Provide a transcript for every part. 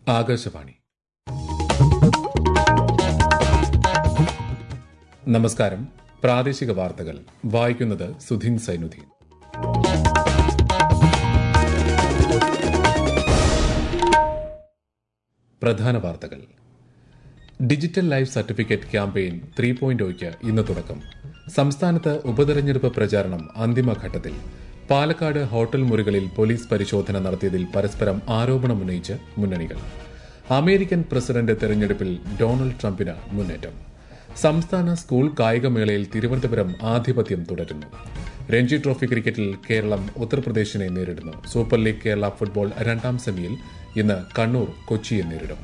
ആകാശവാണി നമസ്കാരം പ്രാദേശിക വാർത്തകൾ വായിക്കുന്നത് സുധീൻ സൈനുദ്ദീൻ പ്രധാന വാർത്തകൾ digital life certificate campaign three point ഒയ്ക്ക് ഇന്ന് തുടക്കം സംസ്ഥാനത്ത് ഉപതെരഞ്ഞെടുപ്പ് പ്രചാരണം അന്തിമഘട്ടത്തിൽ പാലക്കാട് ഹോട്ടൽ മുറികളിൽ പോലീസ് പരിശോധന നടത്തിയതിൽ പരസ്പരം ആരോപണമുന്നയിച്ച് മുന്നണികൾ അമേരിക്കൻ പ്രസിഡന്റ് തെരഞ്ഞെടുപ്പിൽ ഡൊണാൾഡ് ട്രംപിന് മുന്നേറ്റം സംസ്ഥാന സ്കൂൾ കായികമേളയിൽ തിരുവനന്തപുരം ആധിപത്യം തുടരുന്നു രഞ്ജി ട്രോഫി ക്രിക്കറ്റിൽ കേരളം ഉത്തർപ്രദേശിനെ നേരിടുന്നു സൂപ്പർ ലീഗ് കേരള ഫുട്ബോൾ രണ്ടാം സെമിയിൽ ഇന്ന് കണ്ണൂർ കൊച്ചിയെ നേരിടും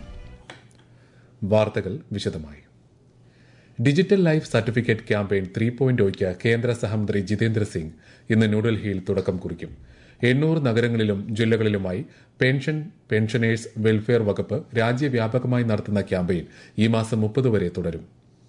വാർത്തകൾ വിശദമായി digital life certificate campaign three point ഒയ്ക്ക് കേന്ദ്ര സഹമന്ത്രി ജിതേന്ദ്ര സിംഗ് ഇന്ന് ന്യൂഡൽഹിയിൽ തുടക്കം കുറിക്കും എണ്ണൂറ് നഗരങ്ങളിലും ജില്ലകളിലുമായി പെൻഷൻ പെൻഷനേഴ്സ് വെൽഫെയർ വകുപ്പ് രാജ്യവ്യാപകമായി നടത്തുന്ന ക്യാമ്പയിൻ ഈ മാസം മുപ്പത് വരെ തുടരും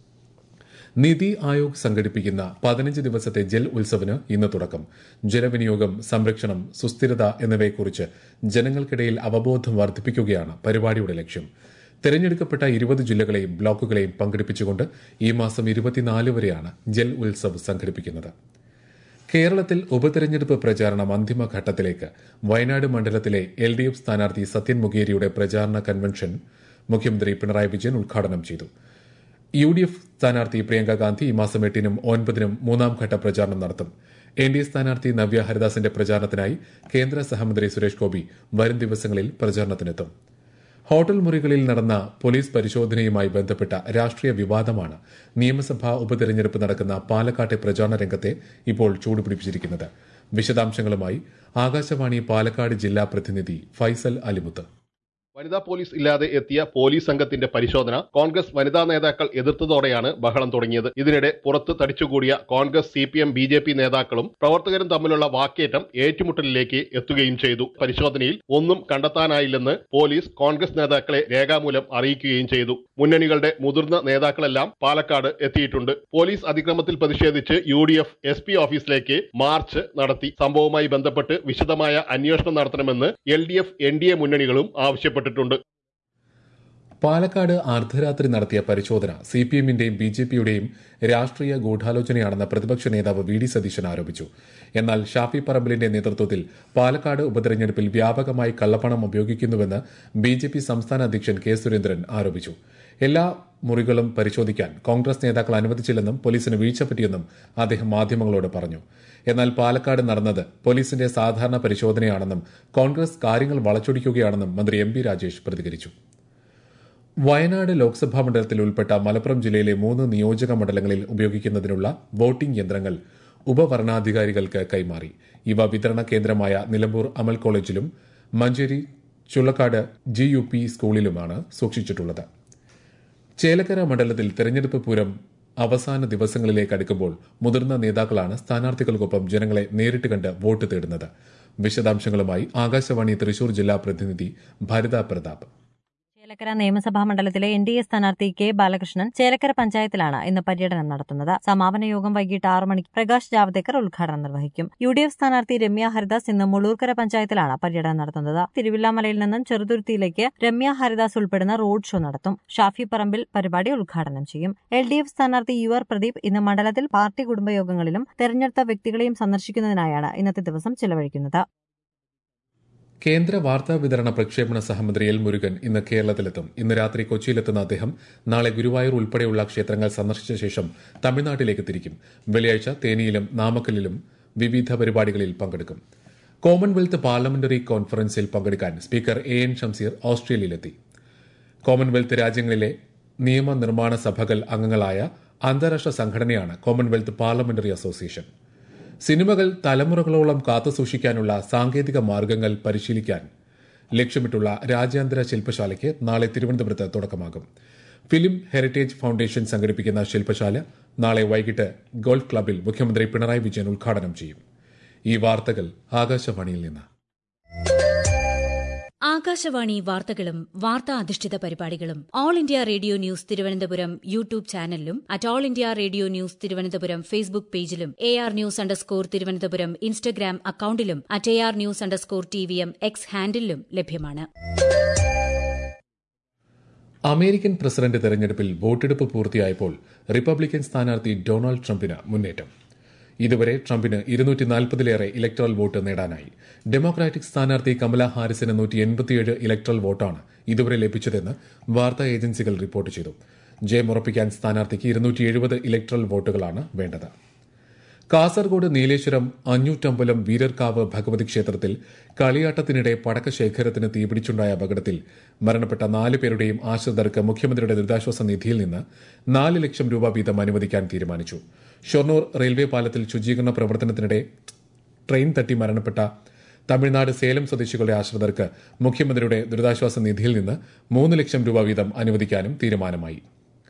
നിതി ആയോഗ് സംഘടിപ്പിക്കുന്ന പതിനഞ്ച് ദിവസത്തെ ജൽ ഉത്സവിന് ഇന്ന് തുടക്കം ജലവിനിയോഗം സംരക്ഷണം സുസ്ഥിരത എന്നിവയെക്കുറിച്ച് ജനങ്ങൾക്കിടയിൽ അവബോധം വർദ്ധിപ്പിക്കുകയാണ് പരിപാടിയുടെ ലക്ഷ്യം തെരഞ്ഞെടുക്കപ്പെട്ട ഇരുപത് ജില്ലകളെയും ബ്ലോക്കുകളെയും പങ്കെടുപ്പിച്ചുകൊണ്ട് ഈ മാസം ഇരുപത്തിനാല് വരെയാണ് ജൽ ഉത്സവ് സംഘടിപ്പിക്കുന്നത് കേരളത്തിൽ ഉപതെരഞ്ഞെടുപ്പ് പ്രചാരണം അന്തിമഘട്ടത്തിലേക്ക് വയനാട് മണ്ഡലത്തിലെ എൽ ഡി എഫ് സ്ഥാനാർത്ഥി സത്യൻ മുഖേരിയുടെ പ്രചാരണ കൺവെൻഷൻ മുഖ്യമന്ത്രി പിണറായി വിജയൻ ഉദ്ഘാടനം ചെയ്തു യു ഡി എഫ് സ്ഥാനാർത്ഥി പ്രിയങ്ക ഗാന്ധി ഈ മാസം എട്ടിനും ഒൻപതിനും മൂന്നാം ഘട്ട പ്രചാരണം നടത്തും എൻ ഡി എ സ്ഥാനാർത്ഥി നവ്യ ഹരിദാസിന്റെ പ്രചാരണത്തിനായി കേന്ദ്ര സഹമന്ത്രി സുരേഷ് ഗോപി വരും ദിവസങ്ങളിൽ പ്രചാരണത്തിനെത്തും ഹോട്ടൽ മുറികളിൽ നടന്ന പോലീസ് പരിശോധനയുമായി ബന്ധപ്പെട്ട രാഷ്ട്രീയ വിവാദമാണ് നിയമസഭാ ഉപതെരഞ്ഞെടുപ്പ് നടക്കുന്ന പാലക്കാട്ടെ പ്രചാരണ രംഗത്തെ ഇപ്പോൾ ചൂടുപിടിപ്പിച്ചിരിക്കുന്നത് വിശദാംശങ്ങളുമായി ആകാശവാണി പാലക്കാട് ജില്ലാ പ്രതിനിധി ഫൈസൽ അലിമുത്ത് വനിതാ പോലീസ് ഇല്ലാതെ എത്തിയ പോലീസ് സംഘത്തിന്റെ പരിശോധന കോൺഗ്രസ് വനിതാ നേതാക്കൾ എതിർത്തതോടെയാണ് ബഹളം തുടങ്ങിയത് ഇതിനിടെ പുറത്ത് തടിച്ചുകൂടിയ Congress C P M B J P നേതാക്കളും പ്രവർത്തകരും തമ്മിലുള്ള വാക്കേറ്റം ഏറ്റുമുട്ടലിലേക്ക് എത്തുകയും ചെയ്തു പരിശോധനയിൽ ഒന്നും കണ്ടെത്താനായില്ലെന്ന് പോലീസ് കോൺഗ്രസ് നേതാക്കളെ രേഖാമൂലം അറിയിക്കുകയും ചെയ്തു മുന്നണികളുടെ മുതിർന്ന നേതാക്കളെല്ലാം പാലക്കാട് എത്തിയിട്ടുണ്ട് പോലീസ് അതിക്രമത്തിൽ പ്രതിഷേധിച്ച് U D F S P ഓഫീസിലേക്ക് മാർച്ച് നടത്തി സംഭവവുമായി ബന്ധപ്പെട്ട് വിശദമായ അന്വേഷണം നടത്തണമെന്ന് L D F N D A മുന്നണികളും ആവശ്യപ്പെട്ടിട്ടുണ്ട് പാലക്കാട് അർദ്ധരാത്രി നടത്തിയ പരിശോധന സി പി എമ്മിന്റെയും ബി ജെ പിയുടെയും രാഷ്ട്രീയ ഗൂഢാലോചനയാണെന്ന് പ്രതിപക്ഷ നേതാവ് വി ഡി സതീശൻ ആരോപിച്ചു എന്നാൽ ഷാഫി പറമ്പിലിന്റെ നേതൃത്വത്തിൽ പാലക്കാട് ഉപതെരഞ്ഞെടുപ്പിൽ വ്യാപകമായി കള്ളപ്പണം ഉപയോഗിക്കുന്നുവെന്ന് ബി ജെ പി സംസ്ഥാന അധ്യക്ഷൻ കെ സുരേന്ദ്രൻ ആരോപിച്ചു എല്ലാ മുറികളും പരിശോധിക്കാൻ കോൺഗ്രസ് നേതാക്കൾ അനുവദിച്ചില്ലെന്നും പോലീസിന് വീഴ്ച പറ്റിയെന്നും അദ്ദേഹം മാധ്യമങ്ങളോട് പറഞ്ഞു എന്നാൽ പാലക്കാട് നടന്നത് പോലീസിന്റെ സാധാരണ പരിശോധനയാണെന്നും കോൺഗ്രസ് കാര്യങ്ങൾ വളച്ചൊടിക്കുകയാണെന്നും മന്ത്രി എം പി രാജേഷ് പ്രതികരിച്ചു വയനാട് ലോക്സഭാ മണ്ഡലത്തിൽ ഉൾപ്പെട്ട മലപ്പുറം ജില്ലയിലെ മൂന്ന് നിയോജക മണ്ഡലങ്ങളിൽ ഉപയോഗിക്കുന്നതിനുള്ള വോട്ടിംഗ് യന്ത്രങ്ങൾ ഉപവരണാധികാരികൾക്ക് കൈമാറി ഇവ വിതരണ കേന്ദ്രമായ നിലമ്പൂർ അമൽ കോളേജിലും Manjeri Chullakkad G U P സ്കൂളിലുമാണ് സൂക്ഷിച്ചിട്ടുള്ളത് ചേലക്കര മണ്ഡലത്തിൽ തെരഞ്ഞെടുപ്പ് പൂരം അവസാന ദിവസങ്ങളിലേക്ക് അടുക്കുമ്പോൾ മുതിർന്ന നേതാക്കളാണ് സ്ഥാനാർത്ഥികൾക്കൊപ്പം ജനങ്ങളെ നേരിട്ട് കണ്ട് വോട്ട് തേടുന്നത് വിശദാംശങ്ങളുമായി ആകാശവാണി തൃശൂർ ജില്ലാ പ്രതിനിധി ഭരിത പ്രതാപ് ചേലക്കര നിയമസഭാ മണ്ഡലത്തിലെ എൻ ഡി എ സ്ഥാനാർത്ഥി കെ ബാലകൃഷ്ണൻ ചേലക്കര പഞ്ചായത്തിലാണ് ഇന്ന് പര്യടനം നടത്തുന്നത് സമാപന യോഗം വൈകിട്ട് ആറ് മണിക്ക് പ്രകാശ് ജാവ്ദേക്കർ ഉദ്ഘാടനം നിർവഹിക്കും യു ഡി എഫ് സ്ഥാനാർത്ഥി രമ്യ ഹരിദാസ് ഇന്ന് മുളൂർക്കര പഞ്ചായത്തിലാണ് പര്യടനം നടത്തുന്നത് തിരുവില്ലാമലയിൽ നിന്നും ചെറുതുരുത്തിയിലേക്ക് രമ്യ ഹരിദാസ് ഉൾപ്പെടുന്ന റോഡ് ഷോ നടത്തും ഷാഫി പറമ്പിൽ പരിപാടി ഉദ്ഘാടനം ചെയ്യും എൽ ഡി എഫ് സ്ഥാനാർത്ഥി യു ആർ പ്രദീപ് ഇന്ന് മണ്ഡലത്തിൽ പാർട്ടി കുടുംബയോഗങ്ങളിലും തെരഞ്ഞെടുത്ത വ്യക്തികളെയും സന്ദർശിക്കുന്നതിനായാണ് ഇന്നത്തെ ദിവസം ചെലവഴിക്കുന്നത് കേന്ദ്ര വാർത്താ വിതരണ പ്രക്ഷേപണ സഹമന്ത്രി എൽ മുരുകൻ ഇന്ന് കേരളത്തിലെത്തും ഇന്ന് രാത്രി കൊച്ചിയിലെത്തുന്ന അദ്ദേഹം നാളെ ഗുരുവായൂർ ഉൾപ്പെടെയുള്ള ക്ഷേത്രങ്ങൾ സന്ദർശിച്ച ശേഷം തമിഴ്നാട്ടിലേക്ക് തിരിക്കും വെള്ളിയാഴ്ച തേനിയിലും നാമക്കലിലും വിവിധ പരിപാടികളിൽ പങ്കെടുക്കും കോമൺവെൽത്ത് പാർലമെന്ററി കോൺഫറൻസിൽ പങ്കെടുക്കാൻ സ്പീക്കർ എ എൻ ഷംസീർ ഓസ്ട്രേലിയയിലെത്തി കോമൺവെൽത്ത് രാജ്യങ്ങളിലെ നിയമനിർമ്മാണ സഭകൾ അംഗങ്ങളായ അന്താരാഷ്ട്ര സംഘടനയാണ് കോമൺവെൽത്ത് പാർലമെന്ററി അസോസിയേഷൻ സിനിമകൾ തലമുറകളോളം കാത്തുസൂക്ഷിക്കാനുള്ള സാങ്കേതിക മാർഗങ്ങൾ പരിശീലിക്കാൻ ലക്ഷ്യമിട്ടുള്ള രാജ്യാന്തര ശില്പശാലയ്ക്ക് നാളെ തിരുവനന്തപുരത്ത് തുടക്കമാകും ഫിലിം ഹെറിറ്റേജ് ഫൌണ്ടേഷൻ സംഘടിപ്പിക്കുന്ന ശില്പശാല നാളെ വൈകിട്ട് ഗോൾഫ് ക്ലബിൽ മുഖ്യമന്ത്രി പിണറായി വിജയൻ ഉദ്ഘാടനം ചെയ്യും ഈ വാർത്തകൾ ആകാശവാണിയിൽ നിന്ന് ആകാശവാണി വാർത്തകളും വാർത്താ അധിഷ്ഠിത പരിപാടികളും all India radio news Thiruvananthapuram YouTube ചാനലിലും at all India radio news Thiruvananthapuram Facebook പേജിലും A R news underscore Thiruvananthapuram Instagram അക്കൌണ്ടിലും at A R news underscore T V M X ഹാൻഡിലും ലഭ്യമാണ് അമേരിക്കൻ പ്രസിഡന്റ് തെരഞ്ഞെടുപ്പിൽ വോട്ടെടുപ്പ് പൂർത്തിയായപ്പോൾ റിപ്പബ്ലിക്കൻ സ്ഥാനാർത്ഥി ഡൊണാൾഡ് ട്രംപിന് മുന്നേറ്റം ഇതുവരെ ട്രംപിന് ഇരുന്നൂറ്റി നാൽപ്പതിലേറെ ഇലക്ട്രൽ വോട്ട് നേടാനായി ഡെമോക്രാറ്റിക് സ്ഥാനാർത്ഥി കമല ഹാരിസിന് നൂറ്റി എൺപത്തിയേഴ് ഇലക്ട്രൽ വോട്ടാണ് ഇതുവരെ ലഭിച്ചതെന്ന് വാർത്താ ഏജൻസികൾ റിപ്പോർട്ട് ചെയ്തു ജയമുറപ്പിക്കാൻ സ്ഥാനാർത്ഥിക്ക് ഇരുന്നൂറ്റി എഴുപത് ഇലക്ട്രൽ വോട്ടുകളാണ് വേണ്ടത് കാസർഗോഡ് നീലേശ്വരം അഞ്ഞൂറ്റമ്പലം വീരർക്കാവ് ഭഗവതി ക്ഷേത്രത്തിൽ കളിയാട്ടത്തിനിടെ പടക്കശേഖരത്തിന് തീപിടിച്ചുണ്ടായ അപകടത്തിൽ മരണപ്പെട്ട നാല് പേരുടെയും ആശ്രിതർക്ക് മുഖ്യമന്ത്രിയുടെ ദുരിതാശ്വാസ നിധിയിൽ നിന്ന് നാല് ലക്ഷം രൂപ വീതം അനുവദിക്കാൻ തീരുമാനിച്ചു ഷൊർണൂർ റെയിൽവേ പാലത്തിൽ ശുചീകരണ പ്രവർത്തനത്തിനിടെ ട്രെയിൻ തട്ടി മരണപ്പെട്ട തമിഴ്നാട് സേലം സ്വദേശികളുടെ ആശ്രിതർക്ക് മുഖ്യമന്ത്രിയുടെ ദുരിതാശ്വാസ നിധിയിൽ നിന്ന് മൂന്ന് ലക്ഷം രൂപ വീതം അനുവദിക്കാനും തീരുമാനമായി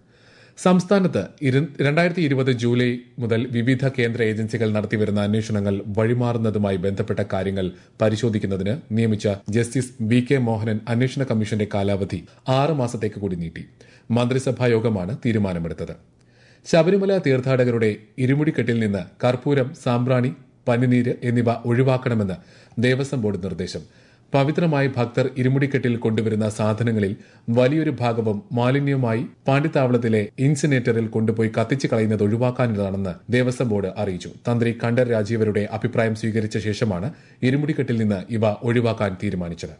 സംസ്ഥാനത്ത് രണ്ടായിരത്തി ഇരുപത് ജൂലൈ മുതൽ വിവിധ കേന്ദ്ര ഏജൻസികൾ നടത്തിവരുന്ന അന്വേഷണങ്ങൾ വഴിമാറുന്നതുമായി ബന്ധപ്പെട്ട കാര്യങ്ങൾ പരിശോധിക്കുന്നതിന് നിയമിച്ച ജസ്റ്റിസ് ബി കെ മോഹനൻ അന്വേഷണ കമ്മീഷന്റെ കാലാവധി ആറ് മാസത്തേക്ക് കൂടി നീട്ടി മന്ത്രിസഭാ യോഗമാണ് തീരുമാനമെടുത്തത് ശബരിമല തീർത്ഥാടകരുടെ ഇരുമുടിക്കെട്ടിൽ നിന്ന് കർപ്പൂരം സാമ്പ്രാണി പനിനീര് എന്നിവ ഒഴിവാക്കണമെന്ന് ദേവസ്വം ബോർഡ് നിർദ്ദേശം പവിത്രമായി ഭക്തർ ഇരുമുടിക്കെട്ടിൽ കൊണ്ടുവരുന്ന സാധനങ്ങളിൽ വലിയൊരു ഭാഗവും മാലിന്യവുമായി പാണ്ഡിത്താവളത്തിലെ ഇൻസിനേറ്ററിൽ കൊണ്ടുപോയി കത്തിച്ചു കളയുന്നത് ഒഴിവാക്കാനുള്ളതാണെന്ന് ദേവസ്വം ബോർഡ് അറിയിച്ചു തന്ത്രി കണ്ഠർ രാജീവരുടെ അഭിപ്രായം സ്വീകരിച്ച ശേഷമാണ് ഇരുമുടിക്കെട്ടിൽ നിന്ന് ഇവ ഒഴിവാക്കാൻ തീരുമാനിച്ചത്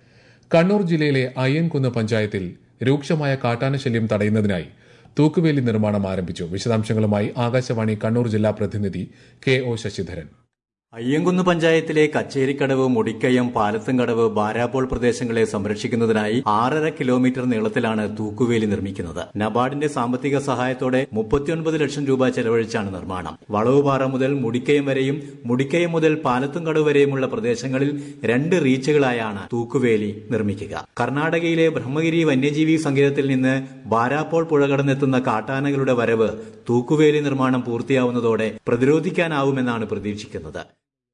കണ്ണൂർ ജില്ലയിലെ അയ്യൻകുന്ന് പഞ്ചായത്തിൽ രൂക്ഷമായ കാട്ടാനശല്യം തടയുന്നതിനായി തൂക്കുവേലി നിർമ്മാണം ആരംഭിച്ചു വിശദാംശങ്ങളുമായി ആകാശവാണി കണ്ണൂർ ജില്ലാ പ്രതിനിധി കെ ഒ ശശിധരൻ അയ്യങ്കുന്ന് പഞ്ചായത്തിലെ കച്ചേരിക്കടവ് മുടിക്കയം പാലത്തുംകടവ് ബാരാപ്പോൾ പ്രദേശങ്ങളെ സംരക്ഷിക്കുന്നതിനായി ആറര കിലോമീറ്റർ നീളത്തിലാണ് തൂക്കുവേലി നിർമ്മിക്കുന്നത് നബാർഡിന്റെ സാമ്പത്തിക സഹായത്തോടെ മുപ്പത്തിയൊൻപത് ലക്ഷം രൂപ ചെലവഴിച്ചാണ് നിർമ്മാണം വളവുപാറ മുതൽ മുടിക്കയം വരെയും മുടിക്കയം മുതൽ പാലത്തുംകടവ് വരെയുമുള്ള പ്രദേശങ്ങളിൽ രണ്ട് റീച്ചുകളായാണ് തൂക്കുവേലി നിർമ്മിക്കുക കർണാടകയിലെ ബ്രഹ്മഗിരി വന്യജീവി സങ്കേതത്തിൽ നിന്ന് ബാരാപ്പോൾ പുഴ കടന്നെത്തുന്ന കാട്ടാനകളുടെ വരവ് തൂക്കുവേലി നിർമ്മാണം പൂർത്തിയാവുന്നതോടെ പ്രതിരോധിക്കാനാവുമെന്നാണ് പ്രതീക്ഷിക്കുന്നത്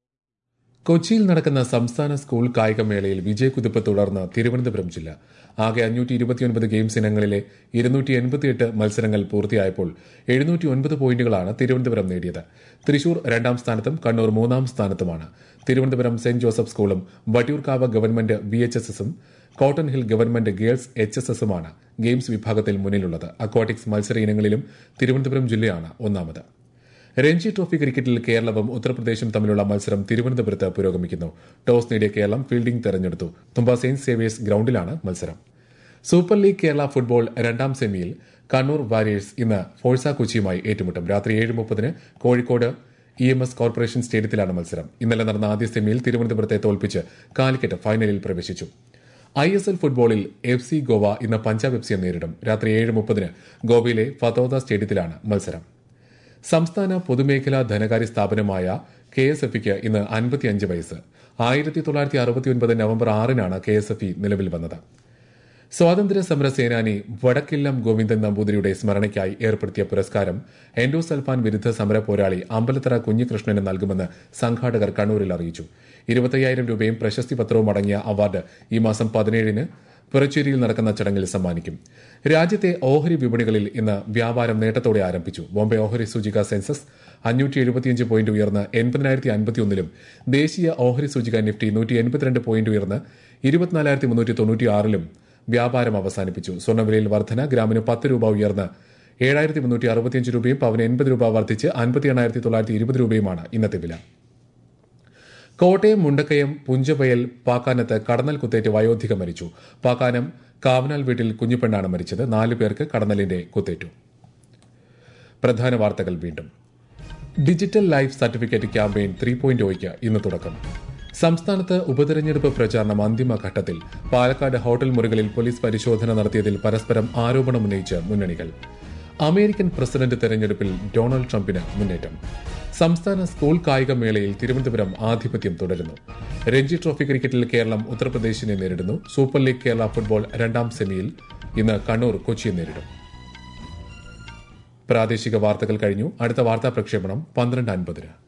കൊച്ചിയിൽ നടക്കുന്ന സംസ്ഥാന സ്കൂൾ കായികമേളയിൽ വിജയക്കുതിപ്പ് തുടർന്ന് തിരുവനന്തപുരം ജില്ല ആകെ അഞ്ഞൂറ്റി ഇരുപത്തിയൊൻപത് ഗെയിംസ് ഇനങ്ങളിലെ ഇരുന്നൂറ്റി എൺപത്തിയെട്ട് മത്സരങ്ങൾ പൂർത്തിയായപ്പോൾ എഴുന്നൂറ്റി ഒൻപത് പോയിന്റുകളാണ് തിരുവനന്തപുരം നേടിയത് തൃശൂർ രണ്ടാം സ്ഥാനത്തും കണ്ണൂർ മൂന്നാം സ്ഥാനത്തുമാണ് തിരുവനന്തപുരം സെന്റ് ജോസഫ് സ്കൂളും Vattiyoorkavu government V H S എസും cotton hill government girls H S എസുമാണ് ഗെയിംസ് വിഭാഗത്തിൽ മുന്നിലുള്ളത് അക്വാട്ടിക്സ് മത്സര ഇനങ്ങളിലും തിരുവനന്തപുരം ജില്ലയാണ് ഒന്നാമത് രഞ്ജി ട്രോഫി ക്രിക്കറ്റിൽ കേരളവും ഉത്തർപ്രദേശും തമ്മിലുള്ള മത്സരം തിരുവനന്തപുരത്ത് പുരോഗമിക്കുന്നു ടോസ് നേടിയ കേരളം ഫീൽഡിംഗ് തെരഞ്ഞെടുത്തു തുമ്പ സെയിന്റ് സേവിയേഴ്സ് ഗ്രൌണ്ടിലാണ് മത്സരം സൂപ്പർ ലീഗ് കേരള ഫുട്ബോൾ രണ്ടാം സെമിയിൽ കണ്ണൂർ വാരിയേഴ്സ് ഇന്ന് ഫോഴ്സ കൊച്ചിയുമായി ഏറ്റുമുട്ടും രാത്രി ഏഴ് മുപ്പതിന് Kozhikode E M S corporation സ്റ്റേഡിയത്തിലാണ് മത്സരം ഇന്നലെ നടന്ന ആദ്യ സെമിയിൽ തിരുവനന്തപുരത്തെ തോൽപ്പിച്ച് കാലിക്കറ്റ് ഫൈനലിൽ പ്രവേശിച്ചു ഐ എസ് എൽ ഫുട്ബോളിൽ എഫ് സി ഗോവ ഇന്ന് പഞ്ചാബ് എഫ് സിയെ നേരിടും രാത്രി ഏഴ് മുപ്പതിന് ഗോവയിലെ ഫതോദ സ്റ്റേഡിയത്തിലാണ് മത്സരം സംസ്ഥാന പൊതുമേഖലാ ധനകാര്യ സ്ഥാപനമായ കെ എസ് എഫ് ഇക്ക് ഇന്ന് അൻപത്തിയഞ്ച് വയസ്സ് ആയിരത്തി തൊള്ളായിരത്തി അറുപത്തിയൊൻപത് നവംബർ ആറിനാണ് കെ എസ് എഫ് ഇ നിലവിൽ വന്നത് സ്വാതന്ത്ര്യ സമര സേനാനി വടക്കില്ലം ഗോവിന്ദൻ നമ്പൂതിരിയുടെ സ്മരണയ്ക്കായി ഏർപ്പെടുത്തിയ പുരസ്കാരം എൻഡോസൾഫാൻ വിരുദ്ധ സമര പോരാളി അമ്പലത്തറ കുഞ്ഞികൃഷ്ണന് നൽകുമെന്ന് സംഘാടകർ കണ്ണൂരിൽ അറിയിച്ചു ഇരുപത്തയ്യായിരം രൂപയും പ്രശസ്തി പത്രവും അടങ്ങിയ അവാർഡ് ഈ മാസം പതിനേഴിന് പുറച്ചേരിയിൽ നടക്കുന്ന ചടങ്ങിൽ സമ്മാനിക്കും രാജ്യത്തെ ഓഹരി വിപണികളിൽ ഇന്ന് വ്യാപാരം നേട്ടത്തോടെ ആരംഭിച്ചു ബോംബെ ഓഹരി സൂചിക സെൻസസ് അഞ്ഞൂറ്റി എഴുപത്തിയഞ്ച് പോയിന്റ് ഉയർന്ന് എൺപതിനായിരത്തി അൻപത്തിയൊന്നിലും ദേശീയ ഓഹരി സൂചിക നിഫ്റ്റി നൂറ്റി എൺപത്തിരണ്ട് പോയിന്റ് ഉയർന്ന് ഇരുപത്തിനാലായിരത്തി മുന്നൂറ്റി തൊണ്ണൂറ്റിയാറിലും വ്യാപാരം അവസാനിപ്പിച്ചു സ്വർണ്ണവിലയിൽ വർധന ഗ്രാമിന് പത്ത് രൂപ ഉയർന്ന് ഏഴായിരത്തി മുന്നൂറ്റി അറുപത്തിയഞ്ച് രൂപയും പവന് എൺപത് രൂപ വർദ്ധിച്ച് അൻപത്തി എണ്ണായിരത്തി തൊള്ളായിരത്തി ഇരുപത് രൂപയുമാണ് ഇന്നത്തെ വില കോട്ടയം മുണ്ടക്കയം പുഞ്ചപയൽ പാക്കാനത്ത് കടന്നൽ കുത്തേറ്റ് വയോധിക മരിച്ചു പാക്കാനം കാവനാൽ വീട്ടിൽ കുഞ്ഞുപെണ്ണാണ് മരിച്ചത് നാലു പേർക്ക് കടന്നലിന്റെ കുത്തേറ്റു പ്രധാന വാർത്തകൾ വീണ്ടും digital life certificate campaign three point ഒയ്ക്ക് ഇന്ന് തുടക്കം സംസ്ഥാനത്ത് ഉപതെരഞ്ഞെടുപ്പ് പ്രചാരണം അന്തിമഘട്ടത്തിൽ പാലക്കാട് ഹോട്ടൽ മുറികളിൽ പോലീസ് പരിശോധന നടത്തിയതിൽ പരസ്പരം ആരോപണമുന്നയിച്ച് മുന്നണികൾ അമേരിക്കൻ പ്രസിഡന്റ് തെരഞ്ഞെടുപ്പിൽ ഡൊണാൾഡ് ട്രംപിന് മുന്നേറ്റം സംസ്ഥാന സ്കൂൾ കായിക മേളയിൽ തിരുവനന്തപുരം ആധിപത്യം തുടരുന്നു രഞ്ജി ട്രോഫി ക്രിക്കറ്റിൽ കേരളം ഉത്തർപ്രദേശിനെ നേരിടുന്നു സൂപ്പർ ലീഗ് കേരള ഫുട്ബോൾ രണ്ടാം സെമിയിൽ ഇന്ന് കണ്ണൂർ കൊച്ചിയെ നേരിടും പ്രാദേശിക വാർത്തകൾ കഴിഞ്ഞു അടുത്ത വാർത്താ പ്രക്ഷേപണം പന്ത്രണ്ട് അൻപതിന്